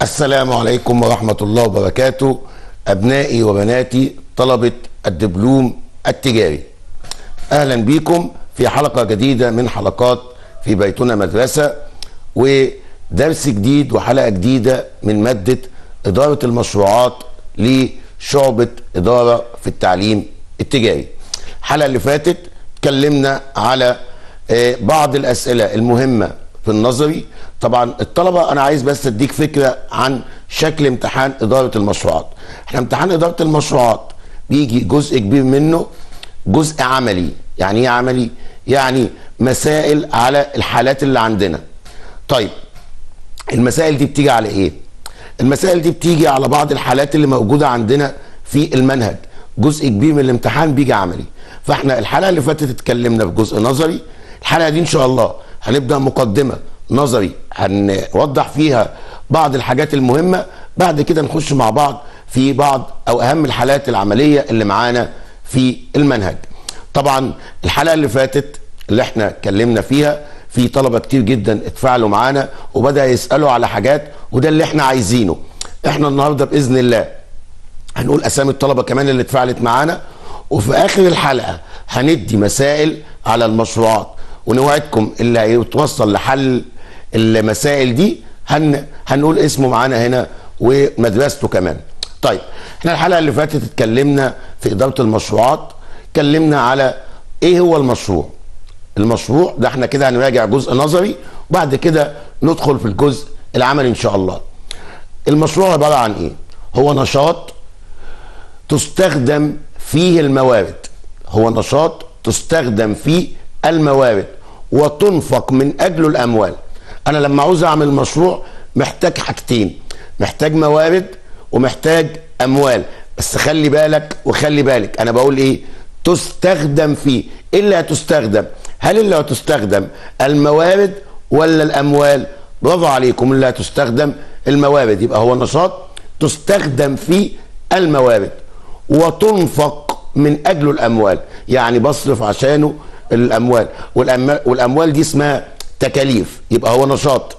السلام عليكم ورحمة الله وبركاته أبنائي وبناتي طلبة الدبلوم التجاري أهلا بكم في حلقة جديدة من حلقات في بيتنا مدرسة ودرس جديد وحلقة جديدة من مادة إدارة المشروعات لشعبة إدارة في التعليم التجاري الحلقة اللي فاتت اتكلمنا على آه، بعض الأسئلة المهمة في النظري طبعا الطلبة أنا عايز بس أديك فكرة عن شكل امتحان إدارة المشروعات احنا امتحان إدارة المشروعات بيجي جزء كبير منه جزء عملي يعني ايه عملي يعني مسائل على الحالات اللي عندنا طيب المسائل دي بتيجي على ايه المسائل دي بتيجي على بعض الحالات اللي موجوده عندنا في المنهج جزء كبير من الامتحان بيجي عملي فاحنا الحلقه اللي فاتت اتكلمنا في جزء نظري الحلقه دي ان شاء الله هنبدا مقدمه نظري هنوضح فيها بعض الحاجات المهمه بعد كده نخش مع بعض في بعض او اهم الحالات العمليه اللي معانا في المنهج طبعا الحلقه اللي فاتت اللي احنا اتكلمنا فيها في طلبه كتير جدا اتفاعلوا معانا وبدا يسالوا على حاجات وده اللي احنا عايزينه احنا النهارده باذن الله هنقول اسامي الطلبه كمان اللي اتفاعلت معانا وفي اخر الحلقه هندي مسائل على المشروعات ونوعدكم اللي هيتوصل لحل المسائل دي هن هنقول اسمه معانا هنا ومدرسته كمان طيب احنا الحلقه اللي فاتت اتكلمنا في اداره المشروعات اتكلمنا على ايه هو المشروع المشروع ده احنا كده هنراجع جزء نظري وبعد كده ندخل في الجزء العملي ان شاء الله المشروع عباره عن ايه هو نشاط تستخدم فيه الموارد هو نشاط تستخدم فيه الموارد وتنفق من اجله الاموال انا لما عاوز اعمل مشروع محتاج حاجتين محتاج موارد ومحتاج اموال بس خلي بالك وخلي بالك انا بقول ايه تستخدم فيه ايه اللي هتستخدم هل اللي هتستخدم الموارد ولا الاموال برافو عليكم اللي هتستخدم الموارد يبقى هو نشاط تستخدم فيه الموارد وتنفق من اجله الاموال يعني بصرف عشانه الاموال والاموال, والأموال دي اسمها تكاليف يبقى هو نشاط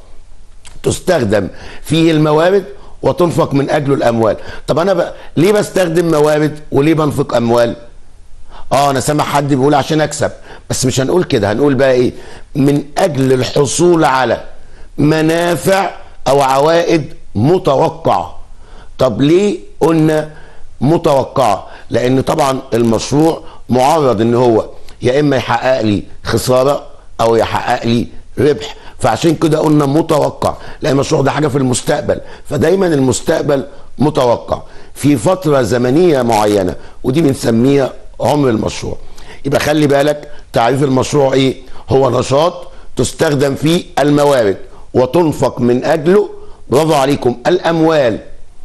تستخدم فيه الموارد وتنفق من اجله الاموال طب انا ب... ليه بستخدم موارد وليه بنفق اموال اه انا سامع حد بيقول عشان اكسب بس مش هنقول كده هنقول بقى ايه من اجل الحصول على منافع او عوائد متوقعه طب ليه قلنا متوقعه لان طبعا المشروع معرض ان هو يا اما يحقق لي خساره او يحقق لي ربح فعشان كده قلنا متوقع لان المشروع ده حاجه في المستقبل فدايما المستقبل متوقع في فتره زمنيه معينه ودي بنسميها عمر المشروع يبقى خلي بالك تعريف المشروع ايه هو نشاط تستخدم فيه الموارد وتنفق من اجله برافو عليكم الاموال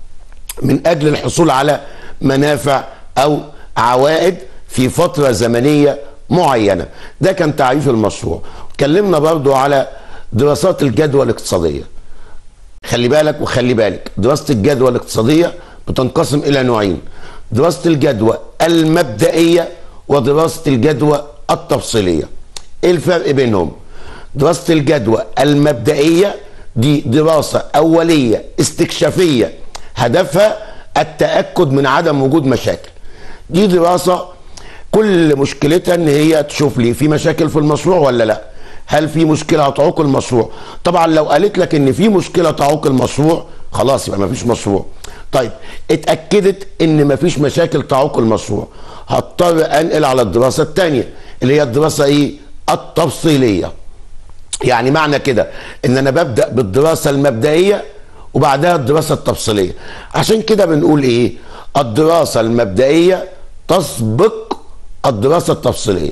من اجل الحصول على منافع او عوائد في فتره زمنيه معينه ده كان تعريف المشروع اتكلمنا برضو على دراسات الجدوى الاقتصاديه خلي بالك وخلي بالك دراسه الجدوى الاقتصاديه بتنقسم الى نوعين دراسه الجدوى المبدئيه ودراسه الجدوى التفصيليه ايه الفرق بينهم دراسه الجدوى المبدئيه دي دراسه اوليه استكشافيه هدفها التاكد من عدم وجود مشاكل دي دراسه كل مشكلتها ان هي تشوف لي في مشاكل في المشروع ولا لا هل في مشكله هتعوق المشروع طبعا لو قالت لك ان في مشكله تعوق المشروع خلاص يبقى مفيش مشروع طيب اتاكدت ان مفيش مشاكل تعوق المشروع هضطر انقل على الدراسه الثانيه اللي هي الدراسه ايه التفصيليه يعني معنى كده ان انا ببدا بالدراسه المبدئيه وبعدها الدراسه التفصيليه عشان كده بنقول ايه الدراسه المبدئيه تسبق الدراسه التفصيليه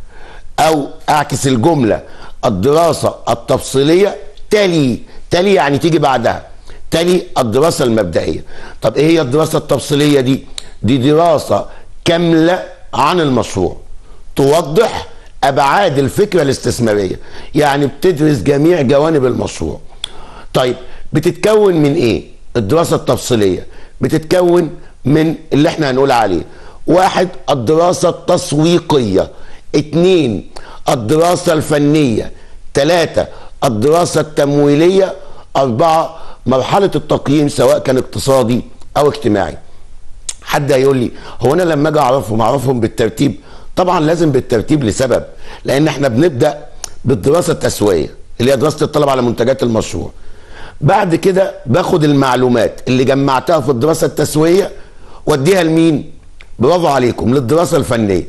او اعكس الجمله الدراسه التفصيليه تلي تلي يعني تيجي بعدها تلي الدراسه المبدئيه طب ايه هي الدراسه التفصيليه دي دي دراسه كامله عن المشروع توضح ابعاد الفكره الاستثماريه يعني بتدرس جميع جوانب المشروع طيب بتتكون من ايه الدراسه التفصيليه بتتكون من اللي احنا هنقول عليه واحد الدراسه التسويقيه اتنين الدراسه الفنيه ثلاثه الدراسه التمويليه اربعه مرحله التقييم سواء كان اقتصادي او اجتماعي حد هيقول لي هو انا لما اجي اعرفهم اعرفهم بالترتيب طبعا لازم بالترتيب لسبب لان احنا بنبدا بالدراسه التسويقيه اللي هي دراسه الطلب على منتجات المشروع بعد كده باخد المعلومات اللي جمعتها في الدراسه التسويقيه واديها لمين برافو عليكم للدراسه الفنيه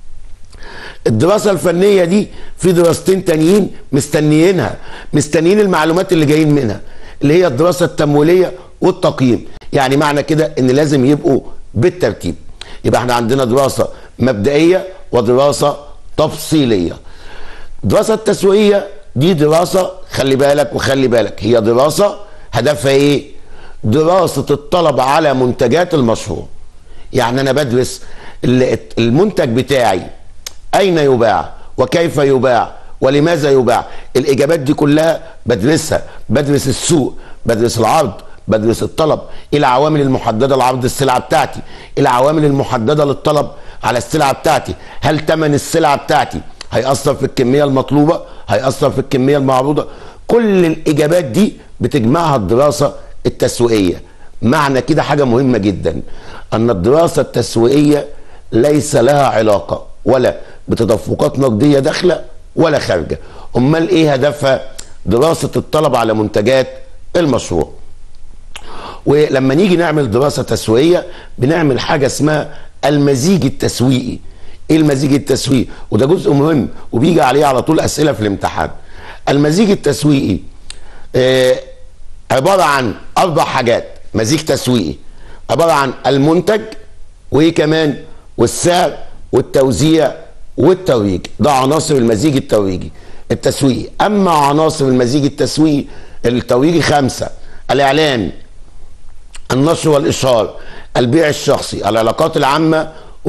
الدراسه الفنيه دي في دراستين تانيين مستنيينها مستنيين المعلومات اللي جايين منها اللي هي الدراسه التمويليه والتقييم يعني معنى كده ان لازم يبقوا بالترتيب يبقى احنا عندنا دراسه مبدئيه ودراسه تفصيليه الدراسه التسويقيه دي دراسه خلي بالك وخلي بالك هي دراسه هدفها ايه دراسه الطلب على منتجات المشروع يعني انا بدرس المنتج بتاعي اين يباع وكيف يباع ولماذا يباع الاجابات دي كلها بدرسها بدرس السوق بدرس العرض بدرس الطلب ايه العوامل المحدده لعرض السلعه بتاعتي ايه العوامل المحدده للطلب على السلعه بتاعتي هل ثمن السلعه بتاعتي هيأثر في الكميه المطلوبه هيأثر في الكميه المعروضه كل الاجابات دي بتجمعها الدراسه التسويقيه معنى كده حاجه مهمه جدا ان الدراسه التسويقيه ليس لها علاقه ولا بتدفقات نقديه داخله ولا خارجه امال ايه هدفها دراسه الطلب على منتجات المشروع ولما نيجي نعمل دراسه تسويقيه بنعمل حاجه اسمها المزيج التسويقي ايه المزيج التسويقي وده جزء مهم وبيجي عليه على طول اسئله في الامتحان المزيج التسويقي آه عباره عن اربع حاجات مزيج تسويقي عباره عن المنتج وايه كمان والسعر والتوزيع والترويج ده عناصر المزيج الترويجي التسويقي اما عناصر المزيج التسويقي الترويجي خمسه الاعلان النشر والاشهار البيع الشخصي العلاقات العامه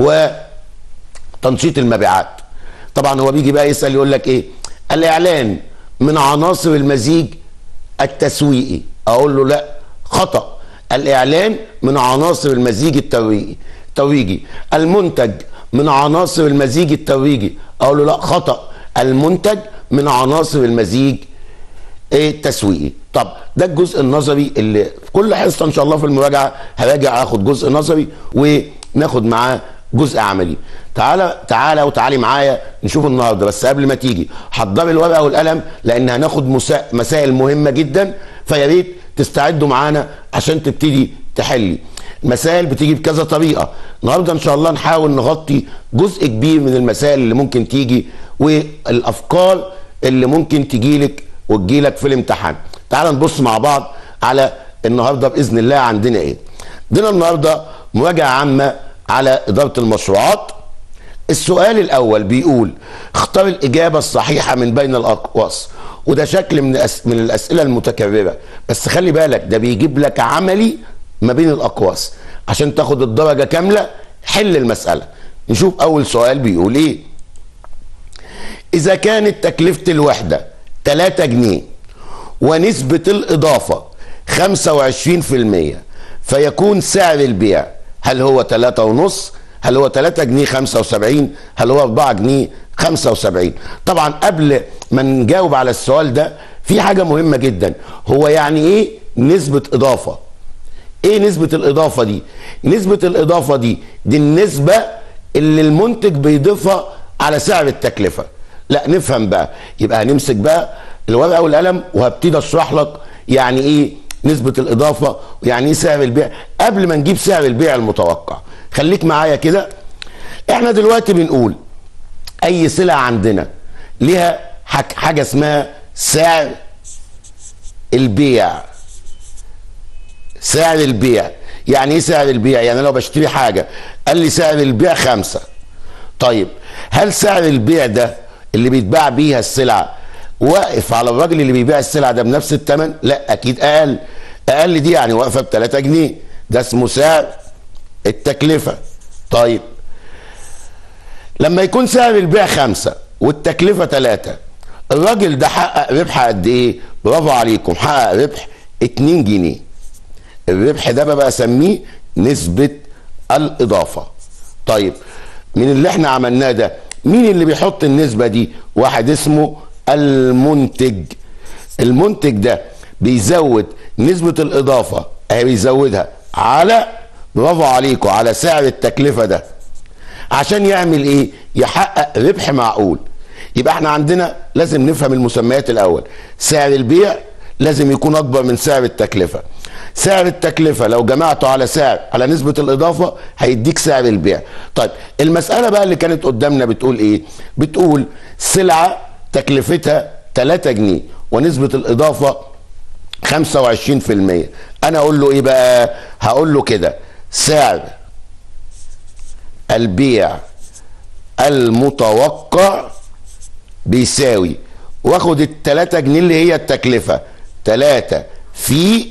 وتنشيط المبيعات طبعا هو بيجي بقى يسال يقول لك ايه الاعلان من عناصر المزيج التسويقي اقول له لا خطا الاعلان من عناصر المزيج الترويجي الترويجي المنتج من عناصر المزيج الترويجي اقول له لا خطا المنتج من عناصر المزيج التسويقي طب ده الجزء النظري اللي في كل حصه ان شاء الله في المراجعه هراجع اخد جزء نظري وناخد معاه جزء عملي تعالى تعالى وتعالي معايا نشوف النهارده بس قبل ما تيجي حضري الورقه والقلم لان هناخد مسا... مسائل مهمه جدا فيا ريت تستعدوا معانا عشان تبتدي تحلي المسائل بتيجي بكذا طريقه النهارده ان شاء الله نحاول نغطي جزء كبير من المسائل اللي ممكن تيجي والافكار اللي ممكن تجيلك وتجيلك في الامتحان تعال نبص مع بعض على النهارده باذن الله عندنا ايه عندنا النهارده مراجعه عامه على اداره المشروعات السؤال الاول بيقول اختار الاجابه الصحيحه من بين الاقواس وده شكل من أس... من الاسئله المتكرره بس خلي بالك ده بيجيب لك عملي ما بين الاقواس عشان تاخد الدرجه كامله حل المساله نشوف اول سؤال بيقول ايه اذا كانت تكلفه الوحده 3 جنيه ونسبه الاضافه 25% فيكون سعر البيع هل هو 3 ونص هل هو 3 جنيه 75 هل هو 4 جنيه 75 طبعا قبل ما نجاوب على السؤال ده في حاجه مهمه جدا هو يعني ايه نسبه اضافه ايه نسبه الاضافه دي نسبه الاضافه دي دي النسبه اللي المنتج بيضيفها على سعر التكلفه لا نفهم بقى يبقى هنمسك بقى الورقه والقلم وهبتدي اشرح لك يعني ايه نسبه الاضافه ويعني ايه سعر البيع قبل ما نجيب سعر البيع المتوقع خليك معايا كده احنا دلوقتي بنقول اي سلعه عندنا ليها حاجه اسمها سعر البيع سعر البيع يعني ايه سعر البيع يعني لو بشتري حاجه قال لي سعر البيع خمسة طيب هل سعر البيع ده اللي بيتباع بيها السلعه واقف على الراجل اللي بيبيع السلعه ده بنفس الثمن لا اكيد اقل اقل دي يعني واقفه ب 3 جنيه ده اسمه سعر التكلفه طيب لما يكون سعر البيع خمسة والتكلفة ثلاثة الراجل ده حقق ربح قد ايه برافو عليكم حقق ربح 2 جنيه الربح ده بقى اسميه نسبة الإضافة طيب من اللي احنا عملناه ده مين اللي بيحط النسبة دي واحد اسمه المنتج المنتج ده بيزود نسبة الإضافة أهي بيزودها على برافو عليكم على سعر التكلفة ده عشان يعمل إيه؟ يحقق ربح معقول يبقى احنا عندنا لازم نفهم المسميات الأول سعر البيع لازم يكون أكبر من سعر التكلفة سعر التكلفة لو جمعته على سعر على نسبة الإضافة هيديك سعر البيع طيب المسألة بقى اللي كانت قدامنا بتقول إيه بتقول سلعة تكلفتها 3 جنيه ونسبة الإضافة 25% أنا أقول له إيه بقى هقول له كده سعر البيع المتوقع بيساوي واخد ال 3 جنيه اللي هي التكلفة 3 في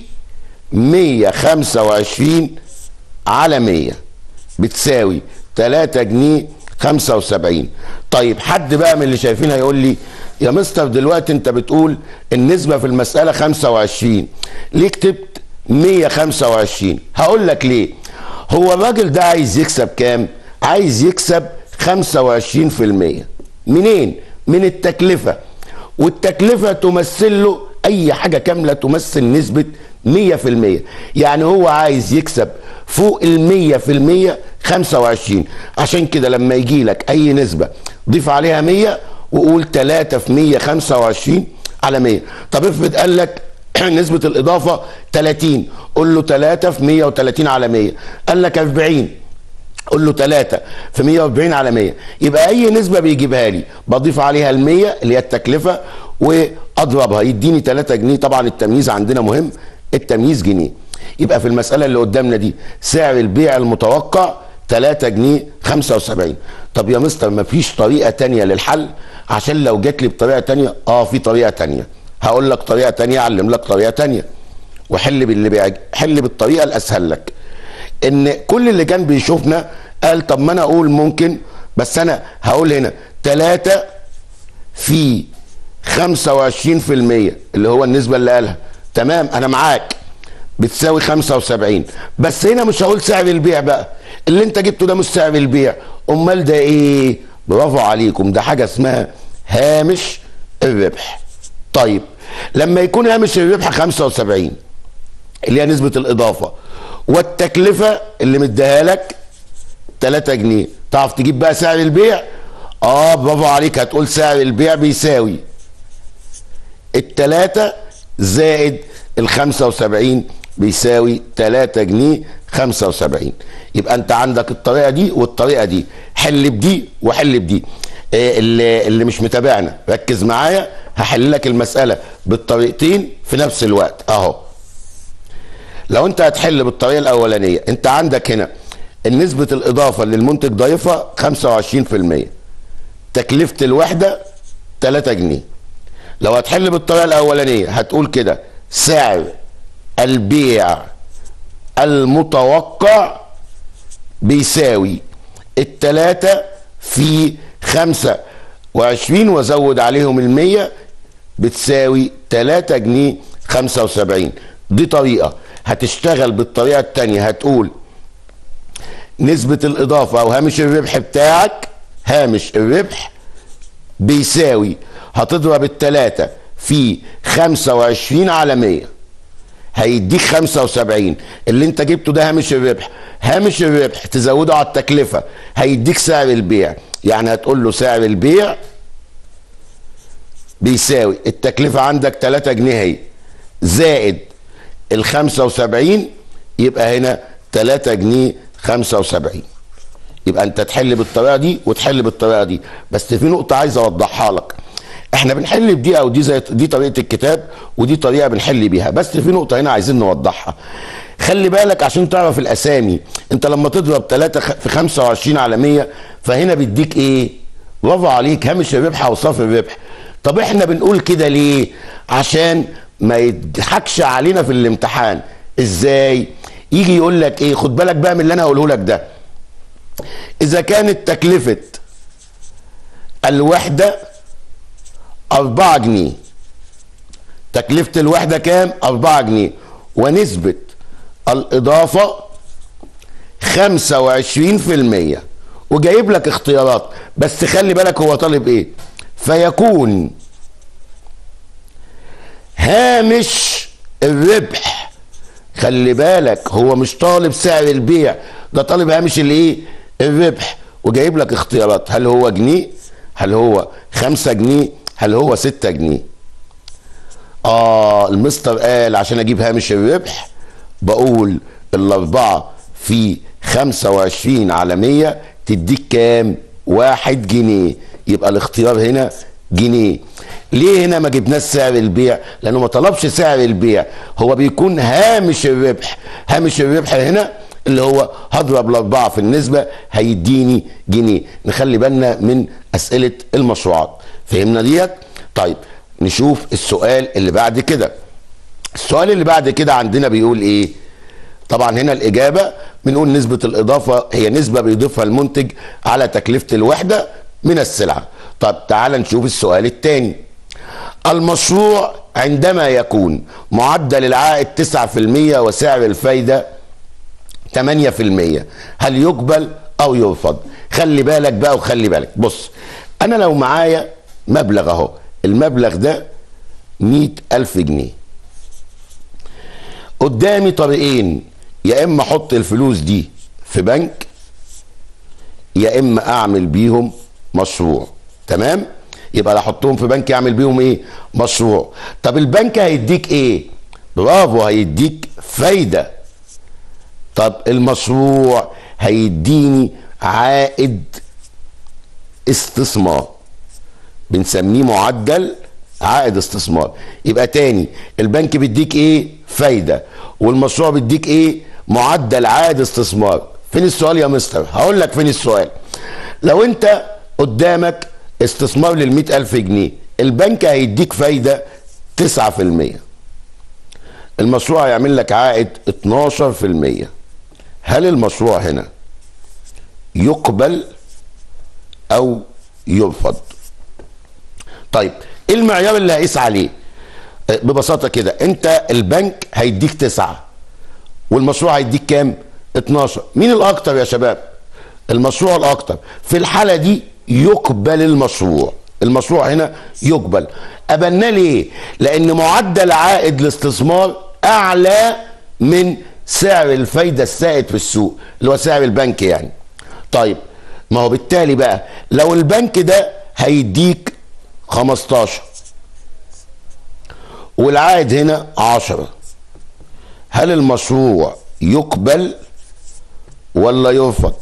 125 على 100 بتساوي 3 جنيه 75 طيب حد بقى من اللي شايفين هيقول لي يا مستر دلوقتي انت بتقول النسبة في المسألة 25 ليه كتبت 125 هقول لك ليه هو الراجل ده عايز يكسب كام عايز يكسب 25% منين من التكلفة والتكلفة تمثل له اي حاجة كاملة تمثل نسبة 100% يعني هو عايز يكسب فوق المية في المية 25 عشان كده لما يجي لك اي نسبة ضيف عليها 100 وقول 3 في 125 على 100 طب افرض قال لك نسبة الإضافة 30 قول له 3 في 130 على 100 قال لك 40 قول له 3 في 140 على 100 يبقى أي نسبة بيجيبها لي بضيف عليها ال 100 اللي هي التكلفة وأضربها يديني 3 جنيه طبعا التمييز عندنا مهم التمييز جنيه يبقى في المسألة اللي قدامنا دي سعر البيع المتوقع 3 جنيه 75 طب يا مستر ما فيش طريقة تانية للحل عشان لو جات لي بطريقة تانية اه في طريقة تانية هقول لك طريقة تانية اعلم لك طريقة تانية وحل باللي بيعج... حل بالطريقة الاسهل لك ان كل اللي كان بيشوفنا قال طب ما انا اقول ممكن بس انا هقول هنا 3 في 25% اللي هو النسبة اللي قالها تمام انا معاك بتساوي 75 بس هنا مش هقول سعر البيع بقى اللي انت جبته ده مش سعر البيع امال ده ايه برافو عليكم ده حاجه اسمها هامش الربح طيب لما يكون هامش الربح 75 اللي هي نسبه الاضافه والتكلفه اللي مديها لك 3 جنيه تعرف تجيب بقى سعر البيع اه برافو عليك هتقول سعر البيع بيساوي التلاتة زائد ال 75 بيساوي 3 جنيه 75 يبقى انت عندك الطريقه دي والطريقه دي حل بدي وحل بدي إيه اللي, اللي مش متابعنا ركز معايا هحل لك المساله بالطريقتين في نفس الوقت اهو لو انت هتحل بالطريقه الاولانيه انت عندك هنا نسبه الاضافه اللي المنتج ضايفها 25% تكلفه الوحده 3 جنيه لو هتحل بالطريقه الاولانيه هتقول كده سعر البيع المتوقع بيساوي التلاتة في خمسة وعشرين وزود عليهم المية بتساوي تلاتة جنيه خمسة وسبعين دي طريقة هتشتغل بالطريقة التانية هتقول نسبة الإضافة أو هامش الربح بتاعك هامش الربح بيساوي هتضرب التلاتة في خمسة وعشرين على مية هيديك 75 اللي انت جبته ده هامش الربح هامش الربح تزوده على التكلفة هيديك سعر البيع يعني هتقول له سعر البيع بيساوي التكلفة عندك 3 جنيه هي زائد ال 75 يبقى هنا 3 جنيه 75 يبقى انت تحل بالطريقة دي وتحل بالطريقة دي بس في نقطة عايز اوضحها لك احنا بنحل بدي او دي زي دي طريقه الكتاب ودي طريقه بنحل بيها بس في نقطه هنا عايزين نوضحها خلي بالك عشان تعرف الاسامي انت لما تضرب 3 في 25 على 100 فهنا بيديك ايه برافو عليك هامش الربح اوصاف الربح طب احنا بنقول كده ليه عشان ما يضحكش علينا في الامتحان ازاي يجي يقول لك ايه خد بالك بقى من اللي انا هقوله لك ده اذا كانت تكلفه الوحده أربعة جنيه تكلفة الوحدة كام؟ أربعة جنيه ونسبة الإضافة خمسة وعشرين في المية وجايب لك اختيارات بس خلي بالك هو طالب ايه فيكون هامش الربح خلي بالك هو مش طالب سعر البيع ده طالب هامش الايه الربح وجايب لك اختيارات هل هو جنيه هل هو خمسة جنيه هل هو ستة جنيه اه المستر قال عشان اجيب هامش الربح بقول الاربعة في خمسة وعشرين على مية تديك كام واحد جنيه يبقى الاختيار هنا جنيه ليه هنا ما جبناش سعر البيع لانه ما طلبش سعر البيع هو بيكون هامش الربح هامش الربح هنا اللي هو هضرب الاربعه في النسبه هيديني جنيه نخلي بالنا من اسئله المشروعات فهمنا ديت طيب نشوف السؤال اللي بعد كده السؤال اللي بعد كده عندنا بيقول ايه طبعا هنا الاجابه بنقول نسبه الاضافه هي نسبه بيضيفها المنتج على تكلفه الوحده من السلعه طب تعال نشوف السؤال الثاني المشروع عندما يكون معدل العائد 9% وسعر الفايده 8% هل يقبل او يرفض خلي بالك بقى وخلي بالك بص انا لو معايا مبلغ اهو المبلغ ده مئة ألف جنيه قدامي طريقين يا إما أحط الفلوس دي في بنك يا إما أعمل بيهم مشروع تمام يبقى احطهم في بنك يعمل بيهم ايه مشروع طب البنك هيديك ايه برافو هيديك فايده طب المشروع هيديني عائد استثمار بنسميه معدل عائد استثمار يبقى تاني البنك بيديك ايه فايده والمشروع بيديك ايه معدل عائد استثمار فين السؤال يا مستر هقول لك فين السؤال لو انت قدامك استثمار لل ألف جنيه البنك هيديك فايدة 9% المشروع هيعمل لك عائد 12% هل المشروع هنا يقبل أو يرفض طيب ايه المعيار اللي هقيس عليه ببساطة كده انت البنك هيديك تسعة والمشروع هيديك كام 12 مين الاكتر يا شباب المشروع الاكتر في الحالة دي يقبل المشروع المشروع هنا يقبل قبلناه ليه لان معدل عائد الاستثمار اعلى من سعر الفايدة السائد في السوق اللي هو سعر البنك يعني طيب ما هو بالتالي بقى لو البنك ده هيديك 15 والعائد هنا 10 هل المشروع يقبل ولا يرفض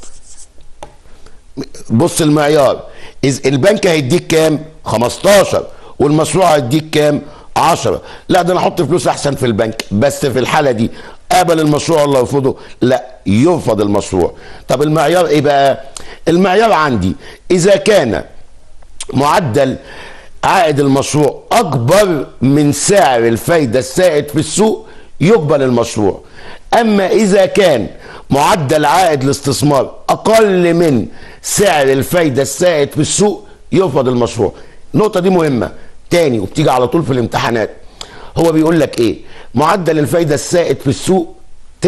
بص المعيار إذ البنك هيديك كام 15 والمشروع هيديك كام 10 لا ده انا احط فلوس احسن في البنك بس في الحاله دي قبل المشروع ولا يرفضه لا يرفض المشروع طب المعيار ايه بقى المعيار عندي اذا كان معدل عائد المشروع اكبر من سعر الفايده السائد في السوق يقبل المشروع اما اذا كان معدل عائد الاستثمار اقل من سعر الفايده السائد في السوق يرفض المشروع النقطه دي مهمه تاني وبتيجي على طول في الامتحانات هو بيقول لك ايه معدل الفايده السائد في السوق 9%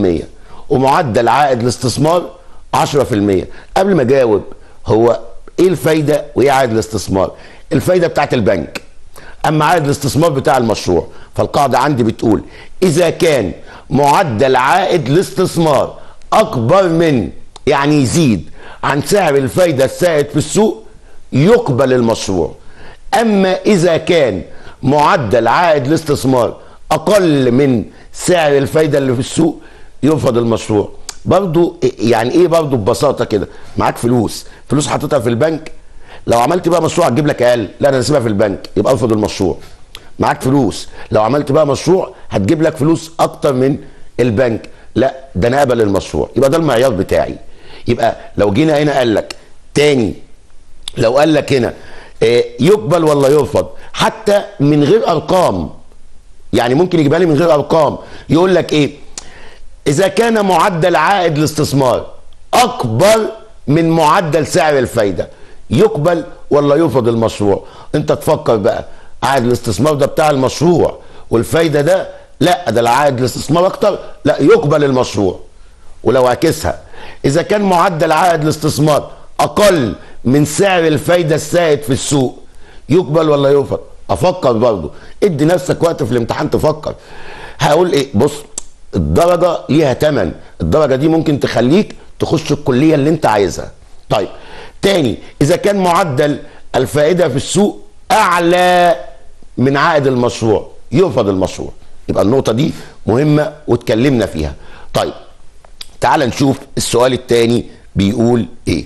ومعدل عائد الاستثمار 10% قبل ما اجاوب هو ايه الفايده وايه عائد الاستثمار الفايده بتاعت البنك اما عائد الاستثمار بتاع المشروع فالقاعده عندي بتقول اذا كان معدل عائد الاستثمار اكبر من يعني يزيد عن سعر الفايده السائد في السوق يقبل المشروع اما اذا كان معدل عائد الاستثمار اقل من سعر الفايده اللي في السوق يرفض المشروع برضو يعني ايه برضو ببساطه كده معاك فلوس فلوس حاططها في البنك لو عملت بقى مشروع هتجيب لك اقل لا انا اسيبها في البنك يبقى ارفض المشروع معاك فلوس لو عملت بقى مشروع هتجيب لك فلوس اكتر من البنك لا ده انا اقبل المشروع يبقى ده المعيار بتاعي يبقى لو جينا هنا قال لك تاني لو قال لك هنا يقبل ولا يرفض حتى من غير ارقام يعني ممكن يجيبها لي من غير ارقام يقول لك ايه اذا كان معدل عائد الاستثمار اكبر من معدل سعر الفايده يقبل ولا يرفض المشروع انت تفكر بقى عائد الاستثمار ده بتاع المشروع والفايده ده لا ده العائد الاستثمار اكتر لا يقبل المشروع ولو عكسها اذا كان معدل عائد الاستثمار اقل من سعر الفايده السائد في السوق يقبل ولا يرفض افكر برضه ادي نفسك وقت في الامتحان تفكر هقول ايه بص الدرجه ليها تمن الدرجه دي ممكن تخليك تخش الكليه اللي انت عايزها طيب تاني اذا كان معدل الفائده في السوق اعلى من عائد المشروع يرفض المشروع يبقى النقطه دي مهمه واتكلمنا فيها طيب تعال نشوف السؤال الثاني بيقول ايه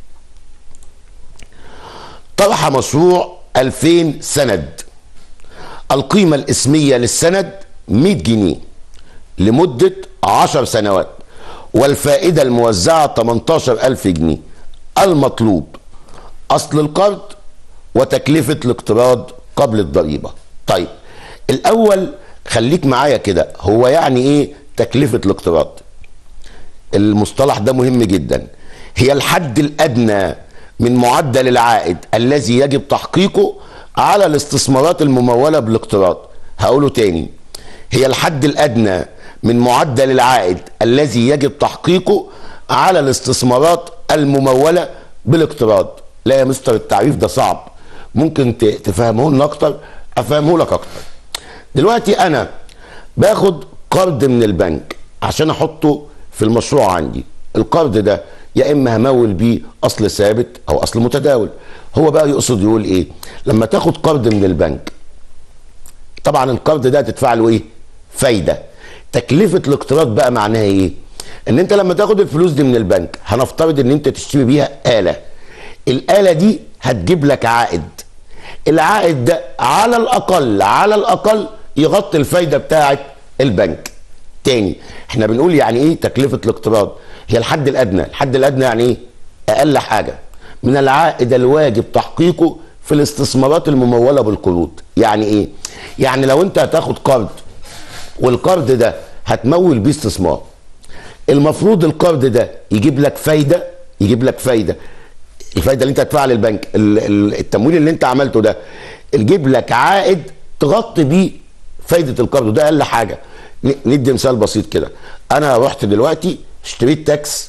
طرح مشروع 2000 سند القيمة الاسمية للسند 100 جنيه لمدة 10 سنوات والفائدة الموزعة 18000 جنيه المطلوب أصل القرض وتكلفة الاقتراض قبل الضريبة طيب الأول خليك معايا كده هو يعني إيه تكلفة الاقتراض المصطلح ده مهم جدا هي الحد الادنى من معدل العائد الذي يجب تحقيقه على الاستثمارات المموله بالاقتراض هقوله تاني هي الحد الادنى من معدل العائد الذي يجب تحقيقه على الاستثمارات المموله بالاقتراض لا يا مستر التعريف ده صعب ممكن ت- تفهمه لنا اكتر افهمه لك اكتر دلوقتي انا باخد قرض من البنك عشان احطه في المشروع عندي القرض ده يا اما همول بيه اصل ثابت او اصل متداول هو بقى يقصد يقول ايه لما تاخد قرض من البنك طبعا القرض ده هتدفع له ايه فايده تكلفه الاقتراض بقى معناها ايه ان انت لما تاخد الفلوس دي من البنك هنفترض ان انت تشتري بيها اله الاله دي هتجيب لك عائد العائد ده على الاقل على الاقل يغطي الفايده بتاعه البنك تاني احنا بنقول يعني ايه تكلفه الاقتراض هي الحد الادنى الحد الادنى يعني ايه اقل حاجه من العائد الواجب تحقيقه في الاستثمارات المموله بالقروض يعني ايه يعني لو انت هتاخد قرض والقرض ده هتمول بيه استثمار المفروض القرض ده يجيب لك فايده يجيب لك فايده الفايده اللي انت هتدفعها للبنك ال- ال- التمويل اللي انت عملته ده يجيب لك عائد تغطي بيه فايده القرض وده اقل حاجه ن- ندي مثال بسيط كده انا رحت دلوقتي اشتريت تاكس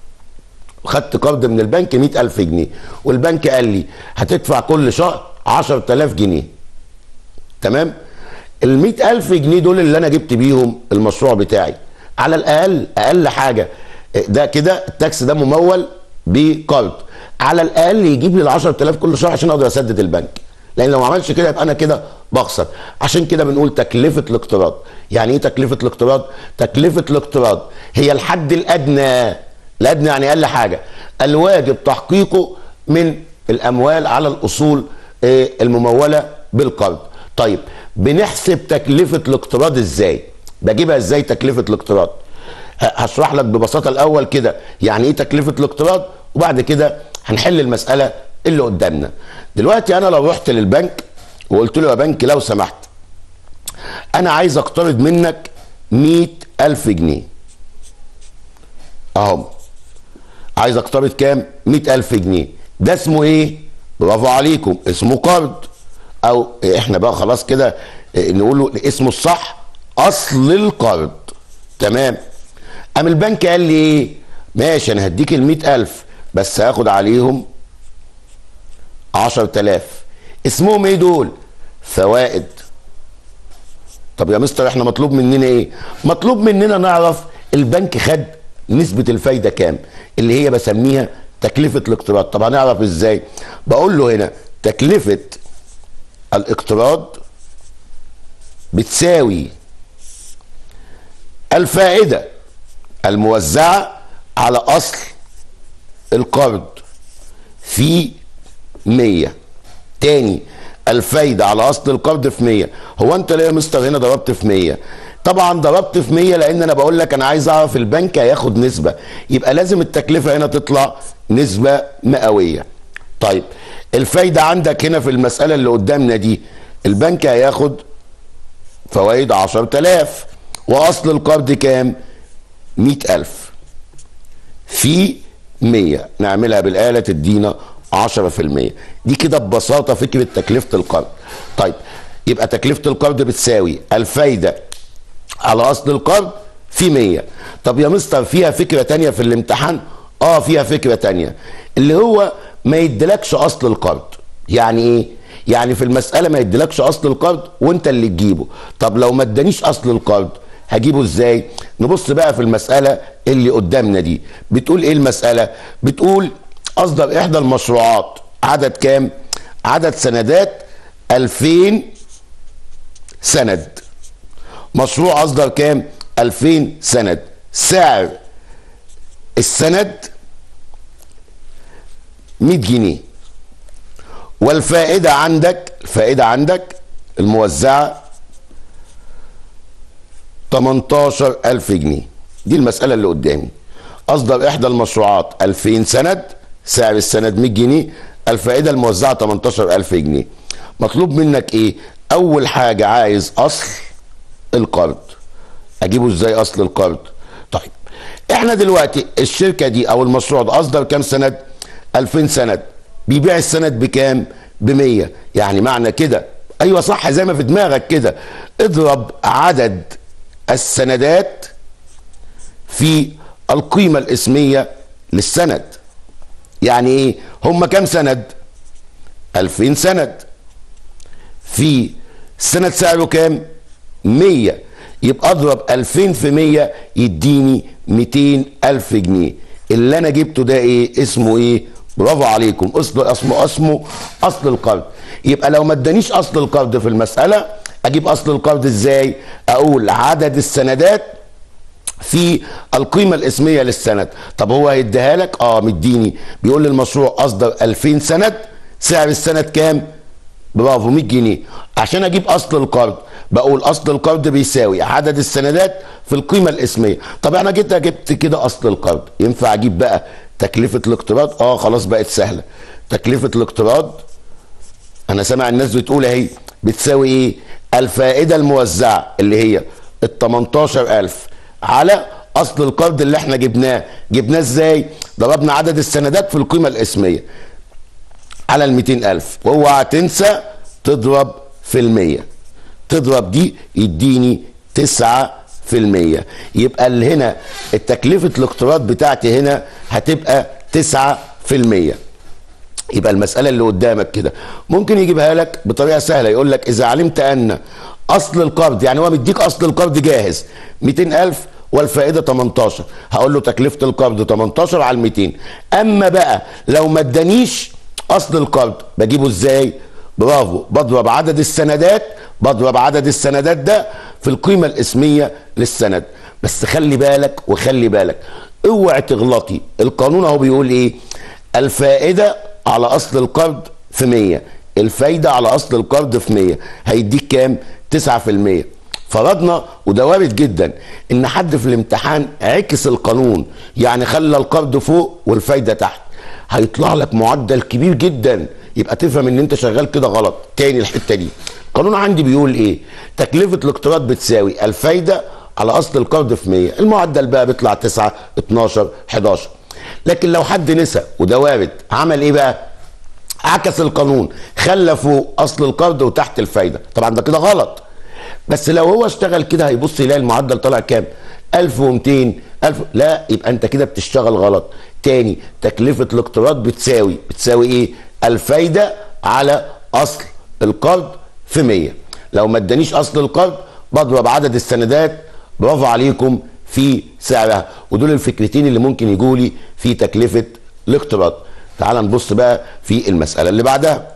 خدت قرض من البنك 100000 جنيه والبنك قال لي هتدفع كل شهر 10000 جنيه تمام ال 100000 جنيه دول اللي انا جبت بيهم المشروع بتاعي على الاقل اقل حاجه ده كده التاكس ده ممول بقرض على الاقل يجيب لي ال 10000 كل شهر عشان اقدر اسدد البنك لان لو ما عملش كده يبقى انا كده بخسر عشان كده بنقول تكلفه الاقتراض يعني ايه تكلفه الاقتراض تكلفه الاقتراض هي الحد الادنى الادنى يعني اقل حاجه الواجب تحقيقه من الاموال على الاصول آه، المموله بالقرض طيب بنحسب تكلفه الاقتراض ازاي بجيبها ازاي تكلفه الاقتراض ه- هشرح لك ببساطه الاول كده يعني ايه تكلفه الاقتراض وبعد كده هنحل المساله اللي قدامنا دلوقتي انا لو رحت للبنك وقلت له يا بنك لو سمحت انا عايز اقترض منك مئة ألف جنيه اهو عايز اقترض كام مئة ألف جنيه ده اسمه ايه برافو عليكم اسمه قرض او احنا بقى خلاص كده نقول له اسمه الصح اصل القرض تمام قام البنك قال لي ايه ماشي انا هديك المئة ألف بس هاخد عليهم عشر تلاف اسمهم ايه دول فوائد طب يا مستر احنا مطلوب مننا ايه مطلوب مننا نعرف البنك خد نسبة الفايدة كام اللي هي بسميها تكلفة الاقتراض طب هنعرف ازاي بقول له هنا تكلفة الاقتراض بتساوي الفائدة الموزعة على أصل القرض في 100 تاني الفايدة على أصل القرض في 100 هو أنت ليه يا مستر هنا ضربت في 100 طبعا ضربت في 100 لأن أنا بقول لك أنا عايز أعرف البنك هياخد نسبة يبقى لازم التكلفة هنا تطلع نسبة مئوية طيب الفايدة عندك هنا في المسألة اللي قدامنا دي البنك هياخد فوائد 10000 وأصل القرض كام 100000 في 100 نعملها بالآلة تدينا 10% دي كده ببساطة فكرة تكلفة القرض طيب يبقى تكلفة القرض بتساوي الفايدة على أصل القرض في 100 طب يا مستر فيها فكرة تانية في الامتحان اه فيها فكرة تانية اللي هو ما يدلكش أصل القرض يعني ايه يعني في المساله ما يديلكش اصل القرض وانت اللي تجيبه طب لو ما ادانيش اصل القرض هجيبه ازاي نبص بقى في المساله اللي قدامنا دي بتقول ايه المساله بتقول اصدر احدى المشروعات عدد كام عدد سندات 2000 سند مشروع اصدر كام 2000 سند سعر السند 100 جنيه والفائده عندك الفائده عندك الموزعه 18000 جنيه دي المساله اللي قدامي اصدر احدى المشروعات 2000 سند سعر السند 100 جنيه الفائده الموزعه 18000 جنيه مطلوب منك ايه اول حاجه عايز اصل القرض اجيبه ازاي اصل القرض طيب احنا دلوقتي الشركه دي او المشروع ده اصدر كام سند 2000 سند بيبيع السند بكام ب 100 يعني معنى كده ايوه صح زي ما في دماغك كده اضرب عدد السندات في القيمه الاسميه للسند يعني ايه هم كام سند 2000 سند في السند سعره كام 100 يبقى اضرب 2000 في 100 يديني 200 الف جنيه اللي انا جبته ده ايه اسمه ايه برافو عليكم اصله اسمه اسمه اصل القرض يبقى لو ما ادانيش اصل القرض في المساله اجيب اصل القرض ازاي اقول عدد السندات في القيمة الاسمية للسند طب هو هيديها لك اه مديني بيقول لي المشروع اصدر 2000 سند سعر السند كام برافو 100 جنيه عشان اجيب اصل القرض بقول اصل القرض بيساوي عدد السندات في القيمه الاسميه طب انا جيت جبت كده اصل القرض ينفع اجيب بقى تكلفه الاقتراض اه خلاص بقت سهله تكلفه الاقتراض انا سامع الناس بتقول اهي بتساوي ايه الفائده الموزعه اللي هي ال 18000 على اصل القرض اللي احنا جبناه جبناه ازاي ضربنا عدد السندات في القيمه الاسميه على ال 200000 واوعى تنسى تضرب في المية تضرب دي يديني 9 في المية يبقى اللي هنا التكلفة الاقتراض بتاعتي هنا هتبقى 9 في المية يبقى المسألة اللي قدامك كده ممكن يجيبها لك بطريقة سهلة يقول لك إذا علمت أن أصل القرض يعني هو مديك أصل القرض جاهز 200000 والفائده 18 هقول له تكلفه القرض 18 على 200 اما بقى لو ما ادانيش اصل القرض بجيبه ازاي برافو بضرب عدد السندات بضرب عدد السندات ده في القيمه الاسميه للسند بس خلي بالك وخلي بالك اوعي تغلطي القانون اهو بيقول ايه الفائده على اصل القرض في 100 الفايده على اصل القرض في 100 هيديك كام 9% فرضنا وده وارد جدا ان حد في الامتحان عكس القانون يعني خلى القرض فوق والفايده تحت هيطلع لك معدل كبير جدا يبقى تفهم ان انت شغال كده غلط تاني الحته دي القانون عندي بيقول ايه تكلفه الاقتراض بتساوي الفايده على اصل القرض في 100 المعدل بقى بيطلع 9 12 11 لكن لو حد نسى وده وارد عمل ايه بقى عكس القانون خلى فوق اصل القرض وتحت الفايده طبعا ده كده غلط بس لو هو اشتغل كده هيبص يلاقي المعدل طالع كام 1200 1000 لا يبقى انت كده بتشتغل غلط تاني تكلفه الاقتراض بتساوي بتساوي ايه الفايده على اصل القرض في 100 لو ما ادانيش اصل القرض بضرب عدد السندات برافو عليكم في سعرها ودول الفكرتين اللي ممكن يجوا لي في تكلفه الاقتراض تعال نبص بقى في المساله اللي بعدها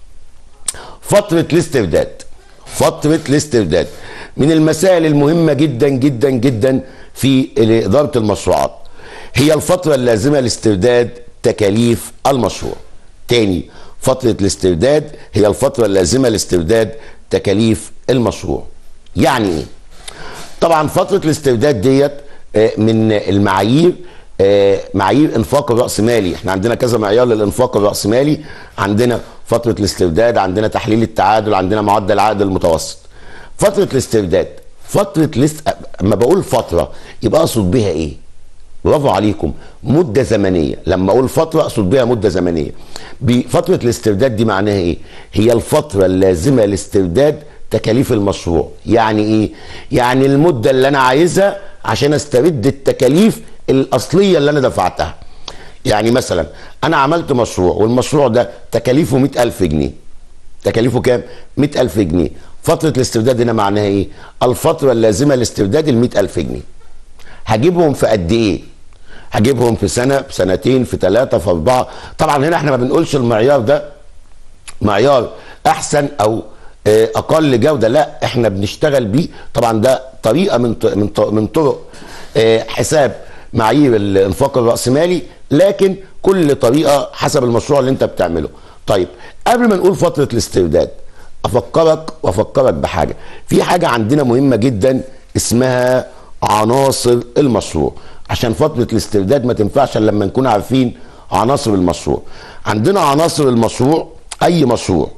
فتره الاسترداد فتره الاسترداد من المسائل المهمه جدا جدا جدا في اداره المشروعات هي الفتره اللازمه لاسترداد تكاليف المشروع تاني فتره الاسترداد هي الفتره اللازمه لاسترداد تكاليف المشروع يعني ايه طبعا فتره الاسترداد ديت من المعايير معايير انفاق الراسمالي احنا عندنا كذا معيار للانفاق الراسمالي عندنا فتره الاسترداد عندنا تحليل التعادل عندنا معدل العائد المتوسط فتره الاسترداد فتره لست... اما بقول فتره يبقى اقصد بها ايه برافو عليكم مده زمنيه لما اقول فتره اقصد بها مده زمنيه بفتره الاسترداد دي معناها ايه هي الفتره اللازمه لاسترداد تكاليف المشروع يعني ايه يعني المده اللي انا عايزها عشان استرد التكاليف الاصليه اللي انا دفعتها يعني مثلا انا عملت مشروع والمشروع ده تكاليفه 100000 جنيه تكاليفه كام 100000 جنيه فتره الاسترداد هنا معناها ايه الفتره اللازمه لاسترداد ال 100000 جنيه هجيبهم في قد ايه هجيبهم في سنه في سنتين في ثلاثه في اربعه طبعا هنا احنا ما بنقولش المعيار ده معيار احسن او آه، اقل جوده لا احنا بنشتغل بيه طبعا ده طريقه من ط- من ط- من طرق آه، حساب معايير الانفاق الراسمالي لكن كل طريقه حسب المشروع اللي انت بتعمله طيب قبل ما نقول فتره الاسترداد افكرك وافكرك بحاجه في حاجه عندنا مهمه جدا اسمها عناصر المشروع عشان فتره الاسترداد ما تنفعش الا لما نكون عارفين عناصر المشروع عندنا عناصر المشروع اي مشروع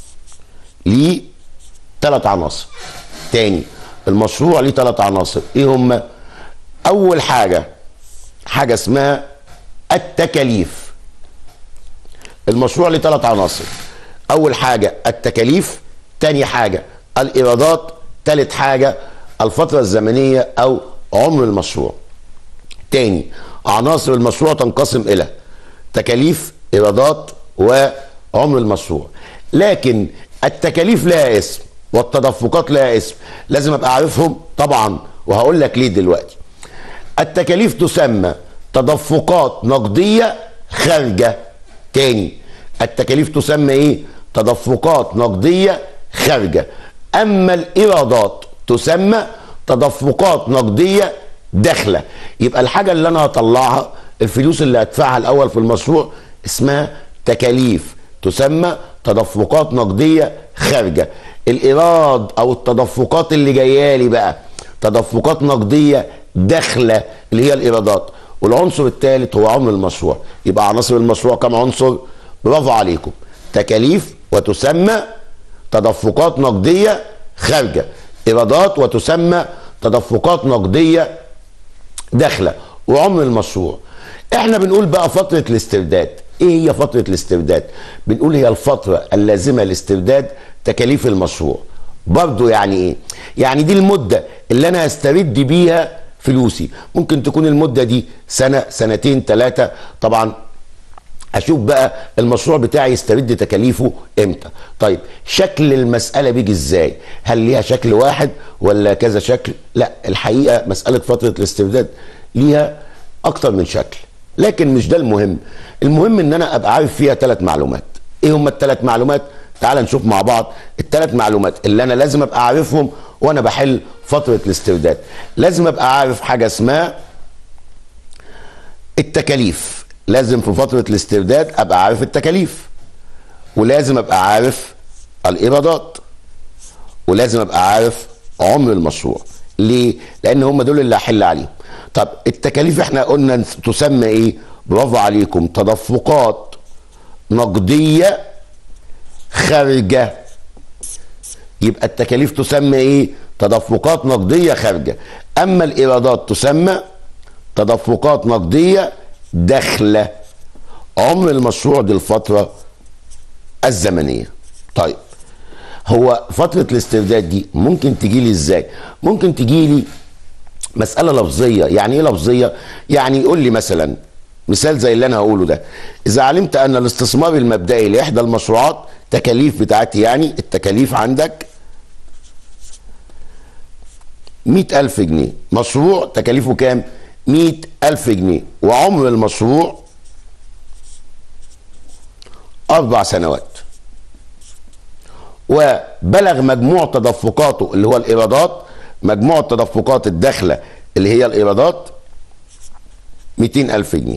ليه ثلاث عناصر تاني المشروع ليه ثلاث عناصر ايه هم اول حاجه حاجه اسمها التكاليف المشروع ليه ثلاث عناصر اول حاجه التكاليف تاني حاجه الايرادات تالت حاجه الفتره الزمنيه او عمر المشروع تاني عناصر المشروع تنقسم الى تكاليف ايرادات وعمر المشروع لكن التكاليف لها اسم والتدفقات لها اسم لازم ابقى عارفهم طبعا وهقول لك ليه دلوقتي التكاليف تسمى تدفقات نقديه خارجه تاني التكاليف تسمى ايه تدفقات نقديه خارجه اما الايرادات تسمى تدفقات نقديه داخله يبقى الحاجه اللي انا هطلعها الفلوس اللي هدفعها الاول في المشروع اسمها تكاليف تسمى تدفقات نقديه خارجه الايراد او التدفقات اللي جايه لي بقى تدفقات نقديه داخله اللي هي الايرادات والعنصر الثالث هو عمر المشروع يبقى عناصر المشروع كم عنصر برافو عليكم تكاليف وتسمى تدفقات نقديه خارجه ايرادات وتسمى تدفقات نقديه داخله وعمر المشروع احنا بنقول بقى فتره الاسترداد ايه هي فتره الاسترداد بنقول هي الفتره اللازمه لاسترداد تكاليف المشروع برضو يعني ايه يعني دي المده اللي انا هسترد بيها فلوسي ممكن تكون المده دي سنه سنتين ثلاثه طبعا اشوف بقى المشروع بتاعي يسترد تكاليفه امتى طيب شكل المساله بيجي ازاي هل ليها شكل واحد ولا كذا شكل لا الحقيقه مساله فتره الاسترداد ليها اكتر من شكل لكن مش ده المهم المهم ان انا ابقى عارف فيها ثلاث معلومات ايه هم الثلاث معلومات تعال نشوف مع بعض الثلاث معلومات اللي انا لازم ابقى عارفهم وانا بحل فتره الاسترداد لازم ابقى عارف حاجه اسمها التكاليف لازم في فتره الاسترداد ابقى عارف التكاليف ولازم ابقى عارف الايرادات ولازم ابقى عارف عمر المشروع ليه لان هم دول اللي هحل عليهم طب التكاليف احنا قلنا تسمى ايه برافو عليكم تدفقات نقديه خارجه يبقى التكاليف تسمى ايه تدفقات نقديه خارجه اما الايرادات تسمى تدفقات نقديه داخله عمر المشروع دي الفتره الزمنيه طيب هو فتره الاسترداد دي ممكن تجي لي ازاي ممكن تجي لي مساله لفظيه يعني ايه لفظيه يعني يقول لي مثلا مثال زي اللي انا هقوله ده اذا علمت ان الاستثمار المبدئي لاحدى المشروعات تكاليف بتاعتي يعني التكاليف عندك مئة ألف جنيه مشروع تكاليفه كام مئة ألف جنيه وعمر المشروع أربع سنوات وبلغ مجموع تدفقاته اللي هو الإيرادات مجموع التدفقات الداخلة اللي هي الإيرادات 200 ألف جنيه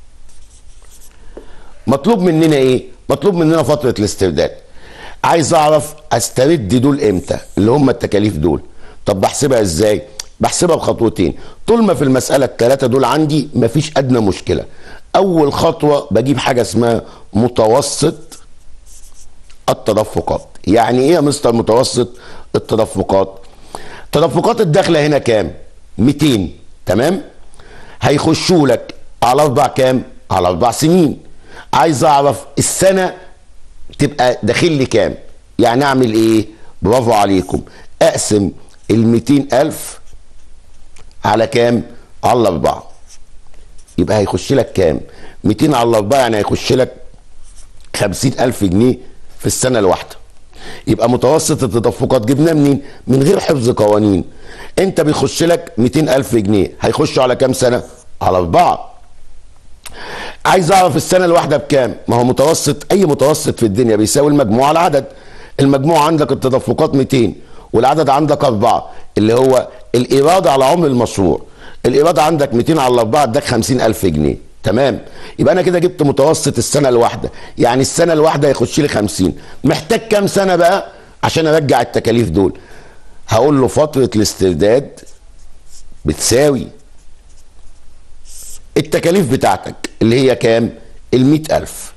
مطلوب مننا إيه؟ مطلوب مننا فترة الاسترداد عايز أعرف أسترد دول إمتى اللي هم التكاليف دول طب بحسبها إزاي؟ بحسبها بخطوتين طول ما في المسألة الثلاثة دول عندي مفيش أدنى مشكلة أول خطوة بجيب حاجة اسمها متوسط التدفقات يعني ايه يا مستر متوسط التدفقات تدفقات الداخله هنا كام 200 تمام هيخشوا لك على اربع كام على اربع سنين عايز اعرف السنه تبقى داخل لي كام يعني اعمل ايه برافو عليكم اقسم ال 200 الف على كام على الاربعه يبقى هيخش لك كام 200 على الاربعه يعني هيخش لك 50000 جنيه في السنه الواحده يبقى متوسط التدفقات جبناه منين من غير حفظ قوانين انت بيخش لك 200 الف جنيه هيخشوا على كام سنه على اربعه عايز اعرف السنه الواحده بكام ما هو متوسط اي متوسط في الدنيا بيساوي المجموع على العدد المجموع عندك التدفقات 200 والعدد عندك أربعة اللي هو الإيراد على عمر المشروع الإيراد عندك 200 على الأربعة اداك 50000 جنيه تمام يبقى أنا كده جبت متوسط السنة الواحدة يعني السنة الواحدة يخش لي 50 محتاج كام سنة بقى عشان أرجع التكاليف دول هقول له فترة الاسترداد بتساوي التكاليف بتاعتك اللي هي كام المئة ألف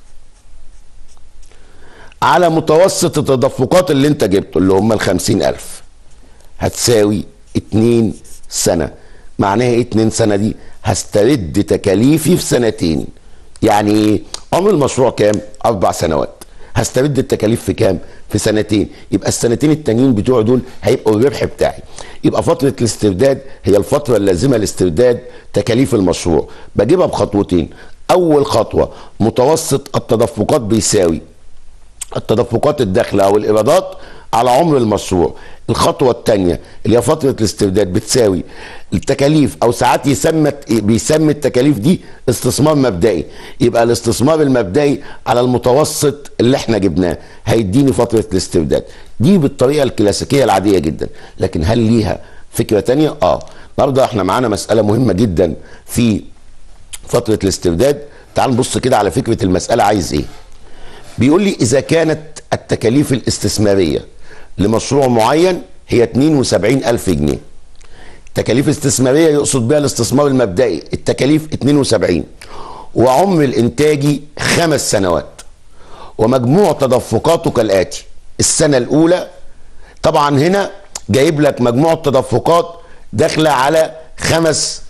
على متوسط التدفقات اللي انت جبته اللي هم الخمسين ألف هتساوي اتنين سنة معناها ايه اتنين سنة دي هسترد تكاليفي في سنتين يعني ايه عمر المشروع كام اربع سنوات هسترد التكاليف في كام في سنتين يبقى السنتين التانيين بتوع دول هيبقوا الربح بتاعي يبقى فتره الاسترداد هي الفتره اللازمه لاسترداد تكاليف المشروع بجيبها بخطوتين اول خطوه متوسط التدفقات بيساوي التدفقات الداخله او الايرادات على عمر المشروع الخطوه الثانيه اللي هي فتره الاسترداد بتساوي التكاليف او ساعات يسمى بيسمي التكاليف دي استثمار مبدئي يبقى الاستثمار المبدئي على المتوسط اللي احنا جبناه هيديني فتره الاسترداد دي بالطريقه الكلاسيكيه العاديه جدا لكن هل ليها فكره تانية اه النهارده احنا معانا مساله مهمه جدا في فتره الاسترداد تعال نبص كده على فكره المساله عايز ايه بيقول لي اذا كانت التكاليف الاستثماريه لمشروع معين هي 72 ألف جنيه تكاليف استثمارية يقصد بها الاستثمار المبدئي التكاليف 72 وعمر الإنتاجي خمس سنوات ومجموع تدفقاته كالآتي السنة الأولى طبعا هنا جايب لك مجموع التدفقات داخلة على خمس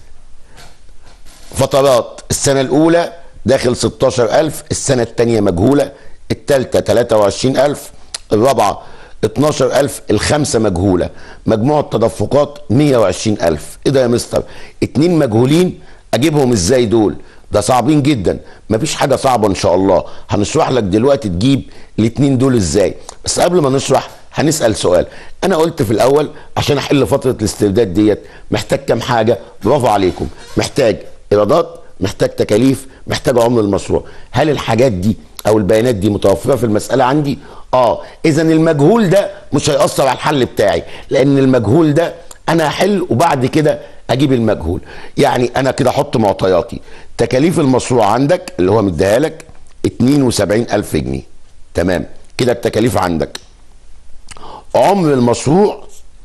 فترات السنة الأولى داخل 16000 السنة الثانية مجهولة الثالثة 23000 الرابعة 12000 الخمسة مجهولة مجموع التدفقات 120000 ايه ده يا مستر اتنين مجهولين اجيبهم ازاي دول ده صعبين جدا مفيش حاجة صعبة ان شاء الله هنشرح لك دلوقتي تجيب الاتنين دول ازاي بس قبل ما نشرح هنسأل سؤال انا قلت في الاول عشان احل فترة الاسترداد ديت محتاج كام حاجة برافو عليكم محتاج ايرادات محتاج تكاليف محتاج عمر المشروع هل الحاجات دي او البيانات دي متوفره في المساله عندي اه اذا المجهول ده مش هياثر على الحل بتاعي لان المجهول ده انا هحل وبعد كده اجيب المجهول يعني انا كده احط معطياتي تكاليف المشروع عندك اللي هو مديها لك 72000 جنيه تمام كده التكاليف عندك عمر المشروع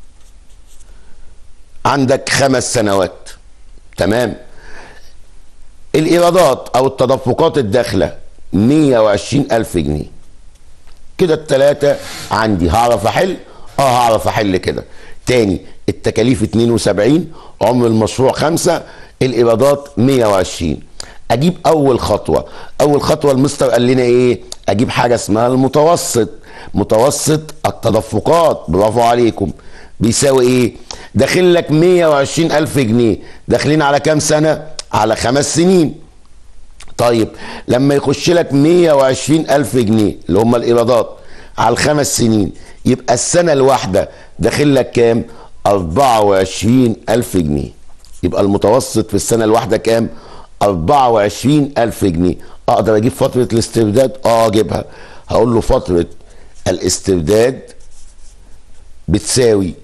عندك خمس سنوات تمام الايرادات او التدفقات الداخله 120 ألف جنيه كده التلاتة عندي هعرف أحل اه هعرف أحل كده تاني التكاليف 72 عمر المشروع خمسة الإيرادات 120 أجيب أول خطوة أول خطوة المستر قال لنا إيه أجيب حاجة اسمها المتوسط متوسط التدفقات برافو عليكم بيساوي إيه داخل لك 120 ألف جنيه داخلين على كام سنة على خمس سنين طيب لما يخش لك 120 ألف جنيه اللي هم الإيرادات على الخمس سنين يبقى السنة الواحدة داخل لك كام 24 ألف جنيه يبقى المتوسط في السنة الواحدة كام 24 ألف جنيه أقدر أجيب فترة الاسترداد أه أجيبها هقول له فترة الاسترداد بتساوي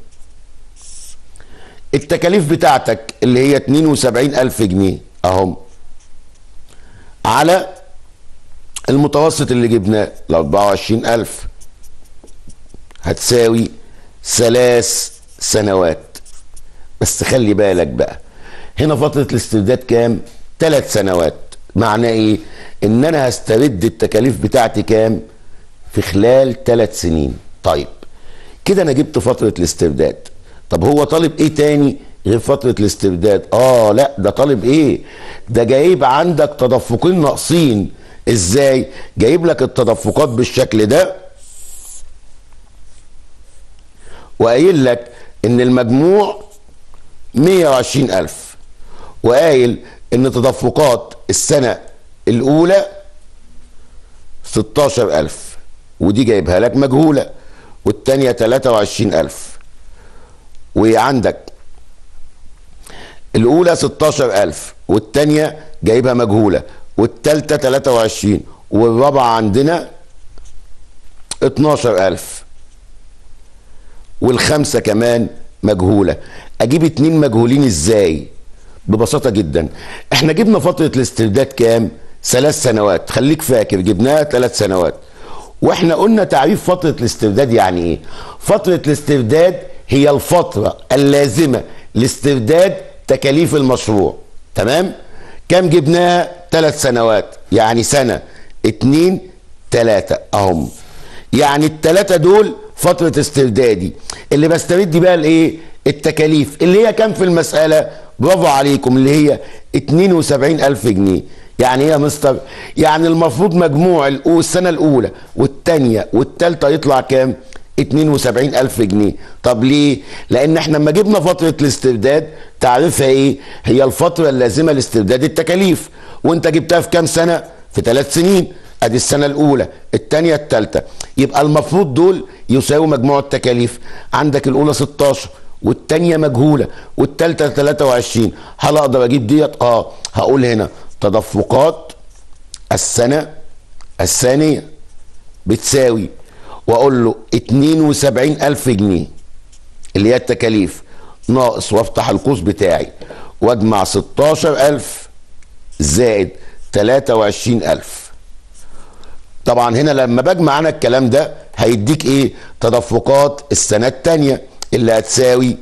التكاليف بتاعتك اللي هي 72 ألف جنيه أهم على المتوسط اللي جبناه ال 24000 هتساوي ثلاث سنوات بس خلي بالك بقى هنا فترة الاسترداد كام؟ ثلاث سنوات معناه ايه؟ ان انا هسترد التكاليف بتاعتي كام؟ في خلال ثلاث سنين طيب كده انا جبت فترة الاسترداد طب هو طالب ايه تاني غير فتره الاسترداد اه لا ده طالب ايه ده جايب عندك تدفقين ناقصين ازاي جايب لك التدفقات بالشكل ده وقايل لك ان المجموع 120 ألف وقايل ان تدفقات السنة الأولى 16 ألف ودي جايبها لك مجهولة والتانية 23000 وعندك الأولى 16000 والتانية جايبها مجهولة والتالتة 23 والرابعة عندنا 12000 والخمسة كمان مجهولة أجيب اتنين مجهولين إزاي؟ ببساطة جدا احنا جبنا فترة الاسترداد كام؟ ثلاث سنوات خليك فاكر جبناها ثلاث سنوات واحنا قلنا تعريف فترة الاسترداد يعني ايه فترة الاسترداد هي الفترة اللازمة لاسترداد تكاليف المشروع تمام كم جبناها ثلاث سنوات يعني سنة اتنين تلاتة اهم يعني التلاتة دول فترة استردادي اللي بسترد بقى الايه التكاليف اللي هي كام في المسألة برافو عليكم اللي هي 72 ألف جنيه يعني ايه يا مستر يعني المفروض مجموع السنة الأولى والثانية والثالثة يطلع كام 72 ألف جنيه طب ليه لأن احنا لما جبنا فترة الاسترداد تعرفها ايه هي الفترة اللازمة لاسترداد التكاليف وانت جبتها في كام سنة في ثلاث سنين ادي السنه الاولى الثانيه الثالثه يبقى المفروض دول يساوي مجموع التكاليف عندك الاولى 16 والثانيه مجهوله والثالثه 23 هل اقدر اجيب ديت اه هقول هنا تدفقات السنه الثانيه بتساوي واقول له 72000 جنيه اللي هي التكاليف ناقص وافتح القوس بتاعي واجمع 16000 زائد 23000 طبعا هنا لما بجمع انا الكلام ده هيديك ايه تدفقات السنه الثانيه اللي هتساوي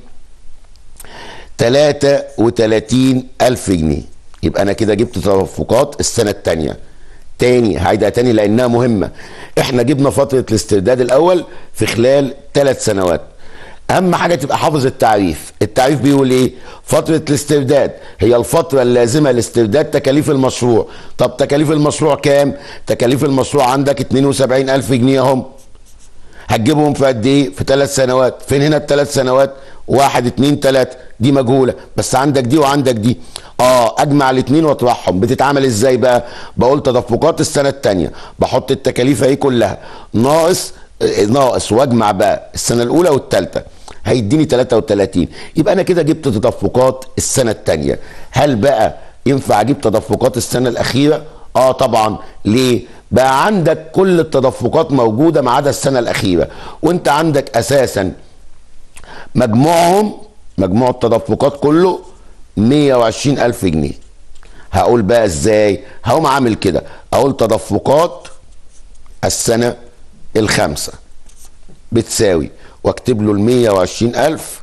33 ألف جنيه يبقى أنا كده جبت تدفقات السنة الثانية تاني هعيدها تاني لأنها مهمة احنا جبنا فترة الاسترداد الأول في خلال ثلاث سنوات أهم حاجة تبقى حافظ التعريف التعريف بيقول إيه فترة الاسترداد هي الفترة اللازمة لاسترداد تكاليف المشروع طب تكاليف المشروع كام تكاليف المشروع عندك 72 ألف جنيه هم هتجيبهم في قد ايه؟ في ثلاث سنوات، فين هنا الثلاث سنوات؟ واحد اتنين تلاته، دي مجهوله، بس عندك دي وعندك دي. اه اجمع الاثنين واطرحهم، بتتعمل ازاي بقى؟ بقول تدفقات السنه الثانيه، بحط التكاليف اهي كلها، ناقص ناقص واجمع بقى السنه الاولى والثالثه. هيديني 33 يبقى انا كده جبت تدفقات السنه الثانيه هل بقى ينفع اجيب تدفقات السنه الاخيره اه طبعا ليه بقى عندك كل التدفقات موجوده ما عدا السنه الاخيره وانت عندك اساسا مجموعهم مجموع التدفقات كله 120 الف جنيه هقول بقى ازاي هقوم عامل كده اقول تدفقات السنه الخامسه بتساوي واكتب له ال 120 الف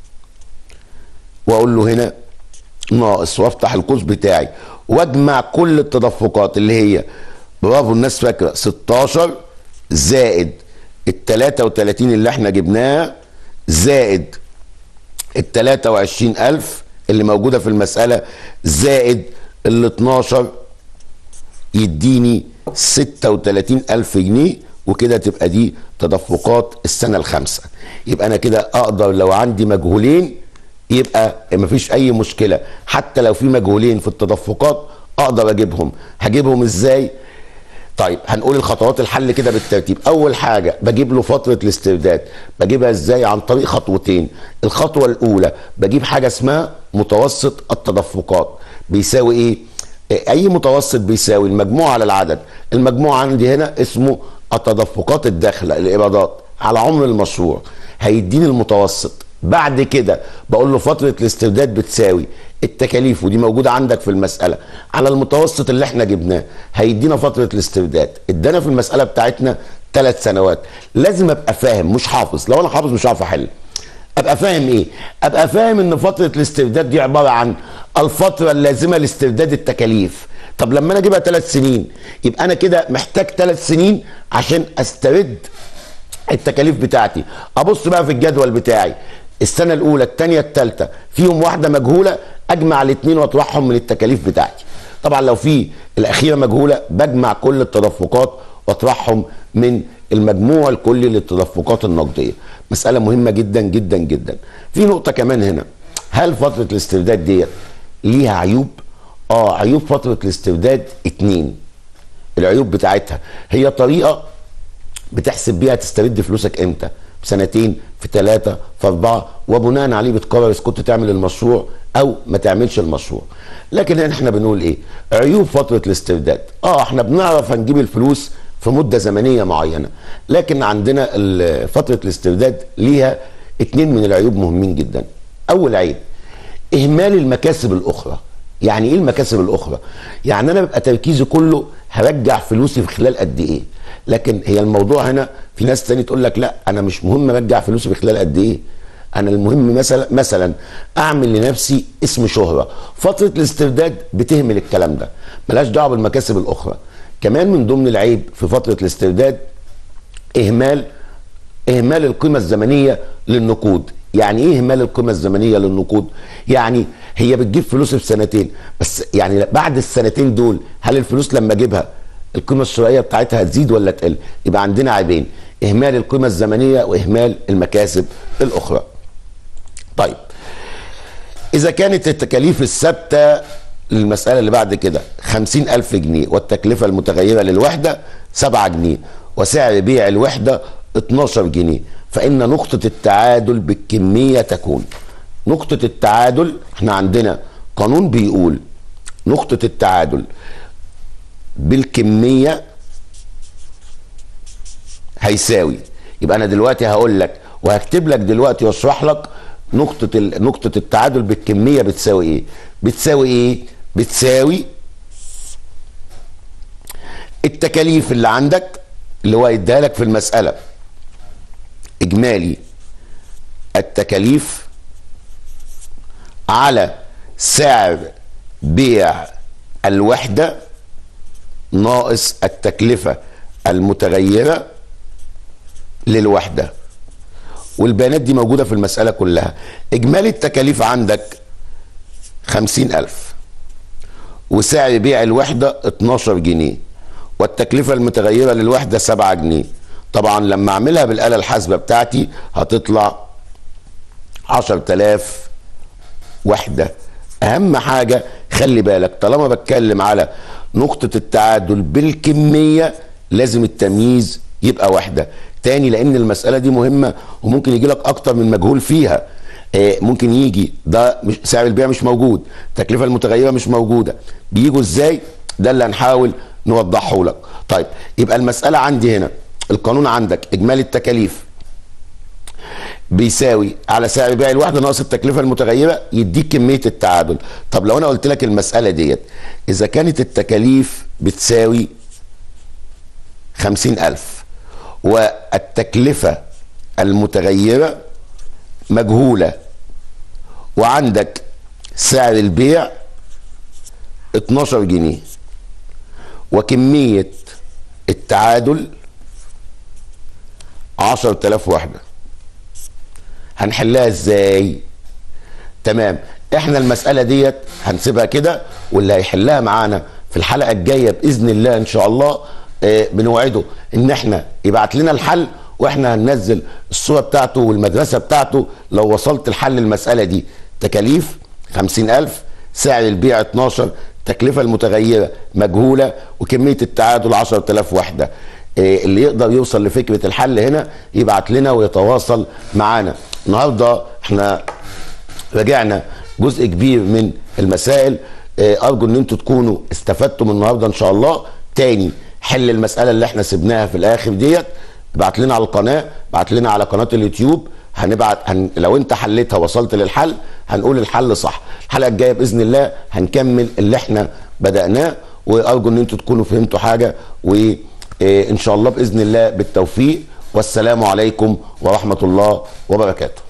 واقول له هنا ناقص وافتح القوس بتاعي واجمع كل التدفقات اللي هي برافو الناس فاكره 16 زائد ال 33 اللي احنا جبناها زائد ال 23000 اللي موجوده في المساله زائد ال 12 يديني 36000 جنيه وكده تبقى دي تدفقات السنه الخامسه يبقى انا كده اقدر لو عندي مجهولين يبقى مفيش اي مشكله حتى لو في مجهولين في التدفقات اقدر اجيبهم هجيبهم ازاي طيب هنقول الخطوات الحل كده بالترتيب اول حاجه بجيب له فتره الاسترداد بجيبها ازاي عن طريق خطوتين الخطوه الاولى بجيب حاجه اسمها متوسط التدفقات بيساوي ايه اي متوسط بيساوي المجموع على العدد المجموع عندي هنا اسمه التدفقات الداخله الايرادات على عمر المشروع هيديني المتوسط بعد كده بقول له فتره الاسترداد بتساوي التكاليف ودي موجوده عندك في المساله على المتوسط اللي احنا جبناه هيدينا فتره الاسترداد ادانا في المساله بتاعتنا ثلاث سنوات لازم ابقى فاهم مش حافظ لو انا حافظ مش هعرف احل ابقى فاهم ايه ابقى فاهم ان فتره الاسترداد دي عباره عن الفتره اللازمه لاسترداد التكاليف طب لما انا اجيبها ثلاث سنين يبقى انا كده محتاج ثلاث سنين عشان استرد التكاليف بتاعتي ابص بقى في الجدول بتاعي السنه الاولى الثانيه الثالثه فيهم واحده مجهوله اجمع الاثنين واطرحهم من التكاليف بتاعتي طبعا لو في الاخيره مجهوله بجمع كل التدفقات واطرحهم من المجموع الكلي للتدفقات النقديه مساله مهمه جدا جدا جدا في نقطه كمان هنا هل فتره الاسترداد ديت ليها عيوب اه عيوب فتره الاسترداد اتنين العيوب بتاعتها هي طريقه بتحسب بيها تسترد فلوسك امتى سنتين في ثلاثه في اربعه وبناء عليه بتقرر اذا كنت تعمل المشروع او ما تعملش المشروع لكن هنا احنا بنقول ايه عيوب فتره الاسترداد اه احنا بنعرف هنجيب الفلوس في مده زمنيه معينه لكن عندنا ال- فتره الاسترداد ليها اتنين من العيوب مهمين جدا اول عيب اهمال المكاسب الاخرى يعني ايه المكاسب الاخرى يعني انا بيبقى تركيزي كله هرجع فلوسي في خلال قد ايه لكن هي الموضوع هنا في ناس تاني تقول لك لا انا مش مهم ارجع فلوسي في خلال قد ايه انا المهم مثلا مثلا اعمل لنفسي اسم شهره فتره الاسترداد بتهمل الكلام ده ملهاش دعوه بالمكاسب الاخرى كمان من ضمن العيب في فتره الاسترداد اهمال اهمال القيمه الزمنيه للنقود يعني ايه اهمال القيمه الزمنيه للنقود يعني هي بتجيب فلوس في سنتين بس يعني بعد السنتين دول هل الفلوس لما اجيبها القيمه الشرائيه بتاعتها هتزيد ولا تقل يبقى عندنا عيبين اهمال القيمه الزمنيه واهمال المكاسب الاخرى طيب إذا كانت التكاليف الثابتة للمسألة اللي بعد كده خمسين ألف جنيه والتكلفة المتغيرة للوحدة سبعة جنيه وسعر بيع الوحدة 12 جنيه فإن نقطة التعادل بالكمية تكون نقطة التعادل احنا عندنا قانون بيقول نقطة التعادل بالكمية هيساوي يبقى انا دلوقتي هقول لك وهكتب لك دلوقتي واشرح لك نقطة ال... نقطة التعادل بالكمية بتساوي ايه؟ بتساوي ايه؟ بتساوي التكاليف اللي عندك اللي هو يديها لك في المسألة إجمالي التكاليف على سعر بيع الوحدة ناقص التكلفة المتغيرة للوحدة والبيانات دي موجودة في المسألة كلها إجمالي التكاليف عندك خمسين ألف وسعر بيع الوحدة 12 جنيه والتكلفة المتغيرة للوحدة 7 جنيه طبعا لما أعملها بالآلة الحاسبة بتاعتي هتطلع 10000 وحدة أهم حاجة خلي بالك طالما بتكلم على نقطة التعادل بالكمية لازم التمييز يبقى وحدة تاني لأن المسألة دي مهمة وممكن يجي لك أكتر من مجهول فيها آه، ممكن يجي ده مش سعر البيع مش موجود التكلفة المتغيرة مش موجودة بيجوا ازاي ده اللي هنحاول نوضحه لك طيب يبقى المسألة عندي هنا القانون عندك إجمالي التكاليف بيساوي على سعر بيع الوحده ناقص التكلفه المتغيره يديك كميه التعادل طب لو انا قلت لك المساله ديت اذا كانت التكاليف بتساوي خمسين ألف والتكلفة المتغيرة مجهولة وعندك سعر البيع 12 جنيه وكمية التعادل 10000 وحدة هنحلها ازاي تمام احنا المسألة ديت هنسيبها كده واللي هيحلها معانا في الحلقة الجاية بإذن الله إن شاء الله آه، بنوعده إن احنا يبعت لنا الحل واحنا هننزل الصورة بتاعته والمدرسة بتاعته لو وصلت الحل المسألة دي تكاليف 50000 سعر البيع 12 التكلفة المتغيرة مجهولة وكمية التعادل 10000 وحدة آه، اللي يقدر يوصل لفكرة الحل هنا يبعت لنا ويتواصل معانا النهاردة احنا راجعنا جزء كبير من المسائل آه، ارجو ان انتوا تكونوا استفدتم النهارده ان شاء الله تاني حل المساله اللي احنا سبناها في الاخر ديت ابعت لنا على القناه ابعت لنا على قناه اليوتيوب هنبعت هن... لو انت حليتها وصلت للحل هنقول الحل صح الحلقه الجايه باذن الله هنكمل اللي احنا بداناه وارجو ان انتوا تكونوا فهمتوا حاجه وان شاء الله باذن الله بالتوفيق والسلام عليكم ورحمه الله وبركاته